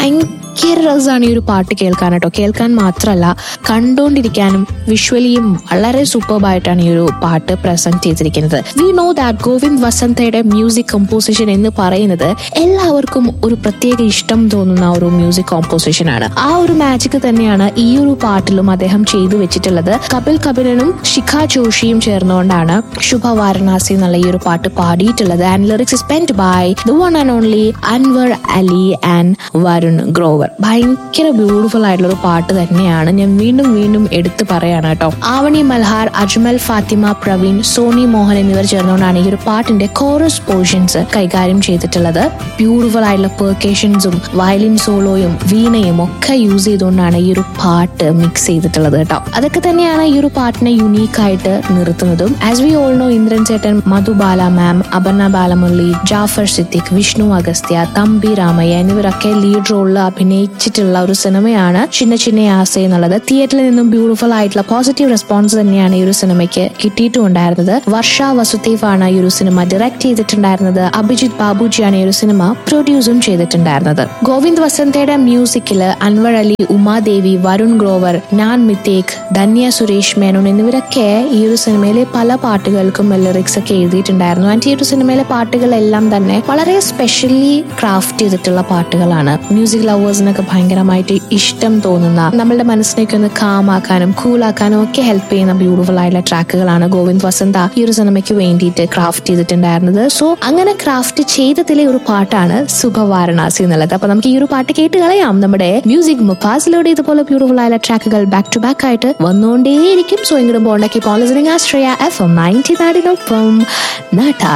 ഭയങ്കര രസമാണ് ഈ ഒരു പാട്ട് കേൾക്കാൻ കേട്ടോ കേൾക്കാൻ മാത്രമല്ല കണ്ടുകൊണ്ടിരിക്കാനും വിഷ്വലിയും വളരെ സൂപ്പർബായിട്ടാണ് ഈ ഒരു പാട്ട് പ്രസന്റ് ചെയ്തിരിക്കുന്നത് വി നോ ദാറ്റ് ഗോവിന്ദ് വസന്തയുടെ മ്യൂസിക് കമ്പോസിഷൻ എന്ന് പറയുന്നത് എല്ലാവർക്കും ഒരു പ്രത്യേക ഇഷ്ടം തോന്നുന്ന ഒരു മ്യൂസിക് കോമ്പോസിഷൻ ആണ് ആ ഒരു മാജിക് തന്നെയാണ് ഈ ഒരു പാട്ടിലും അദ്ദേഹം ചെയ്തു വെച്ചിട്ടുള്ളത് കപിൽ കപിലനും ശിഖ ജോഷിയും ചേർന്നുകൊണ്ടാണ് ശുഭ വാരണാസി എന്നുള്ള ഈ ഒരു പാട്ട് പാടിയിട്ടുള്ളത് and lyrics penned by the one and only Anwar Ali and Varun Grover ഭയങ്കര ബ്യൂട്ടിഫുൾ ആയിട്ടുള്ള ഒരു പാട്ട് തന്നെയാണ് ഞാൻ വീണ്ടും വീണ്ടും എടുത്തു പറയാണ് കേട്ടോ ആവണി മൽഹാർ അജ്മൽ ഫാത്തിമ പ്രവീൺ സോണി മോഹൻ എന്നിവർ ചേർന്നുകൊണ്ടാണ് ഈ ഒരു പാട്ടിന്റെ കോറസ് പോർഷൻസ് കൈകാര്യം ചെയ്തിട്ടുള്ളത് ബ്യൂട്ടിഫുൾ ആയിട്ടുള്ള പെർക്കേഷൻസും വയലിൻ സോളോയും വീണയും ഒക്കെ യൂസ് ചെയ്തുകൊണ്ടാണ് ഈ ഒരു പാട്ട് മിക്സ് ചെയ്തിട്ടുള്ളത് കേട്ടോ അതൊക്കെ തന്നെയാണ് ഈ ഒരു പാട്ടിനെ യുണീക്ക് ആയിട്ട് നിർത്തുന്നതും as we all know Indran ചേട്ടൻ മധുബാല മാം അപർണ ബാലമുരളി ജാഫർ സിദ്ദിഖ് വിഷ്ണു അഗസ്ത്യ തമ്പി രാമയ്യ എന്നിവരൊക്കെ ലീഡ് റോളിൽ അഭിനയിച്ചിട്ടുള്ള ഒരു സിനിമയാണ് ചിന്ന ചിന്ന ആസ എന്നുള്ളത് തിയേറ്ററിൽ നിന്നും ബ്യൂട്ടിഫുൾ ആയിട്ടുള്ള പോസിറ്റീവ് റെസ്പോൺസ് തന്നെയാണ് ഈ ഒരു സിനിമയ്ക്ക് കിട്ടിയിട്ടുണ്ടായിരുന്നത് വർഷ വസുദേവ് ആണ് ഈ ഒരു സിനിമ ഡയറക്ട് ചെയ്തിട്ടുണ്ടായിരുന്നത് അഭിജിത് ബാബുജിയാണ് ഈ ഒരു സിനിമ പ്രൊഡ്യൂസും ചെയ്തിട്ടുണ്ടായിരുന്നത് ഗോവിന്ദ് വസന്തയുടെ മ്യൂസിക്കില് അൻവർ അലി ഉമാദേവി വരുൺ ഗ്രോവർ ഞാൻ മിത്തേക് ധന്യ സുരേഷ് മേനോൻ എന്നിവരൊക്കെ ഈ ഒരു സിനിമയിലെ പല പാട്ടുകൾക്കും ലിറിക്സ് ഒക്കെ എഴുതിയിട്ടുണ്ടായിരുന്നു ആൻഡ് ഈ ഒരു സിനിമയിലെ പാട്ടുകളെല്ലാം തന്നെ വളരെ സ്പെഷ്യലി ക്രാഫ്റ്റ് ചെയ്തിട്ടുള്ള പാട്ടുകളാണ് മ്യൂസിക് ലവേഴ്സിനൊക്കെ ഭയങ്കരമായിട്ട് ഇഷ്ടം തോന്നുന്ന നമ്മളുടെ മനസ്സിനേക്ക് ഒന്ന് കാമാക്കാനും കൂളാക്കാനും ഒക്കെ ഹെൽപ്പ് ചെയ്യുന്ന ബ്യൂട്ടിഫുൾ ആയിട്ടുള്ള ട്രാക്കുകളാണ് ഗോവിന്ദ് വസന്ത ഈ ഒരു സിനിമയ്ക്ക് വേണ്ടിയിട്ട് ക്രാഫ്റ്റ് ചെയ്തിട്ടുണ്ടായിരുന്നത് സോ അങ്ങനെ ക്രാഫ്റ്റ് ചെയ്തതിലെ ഒരു പാട്ടാണ് സുഖവാരണാസി എന്നുള്ളത് അപ്പൊ നമുക്ക് ഈ ഒരു പാട്ട് കേട്ട് കളയാം നമ്മുടെ മ്യൂസിക് മുപ്പാസിലൂടെ ഇതുപോലെ ബ്യൂട്ടിഫുൾ ആയിട്ടുള്ള ട്രാക്കുകൾ ബാക്ക് ടു ബാക്ക് ആയിട്ട് വന്നുകൊണ്ടേയിരിക്കും സോ ഇങ്ങോട്ട് പോകേണ്ട keep on listening Ashraya F M ninety നാടിനൊപ്പം നാട്ടാ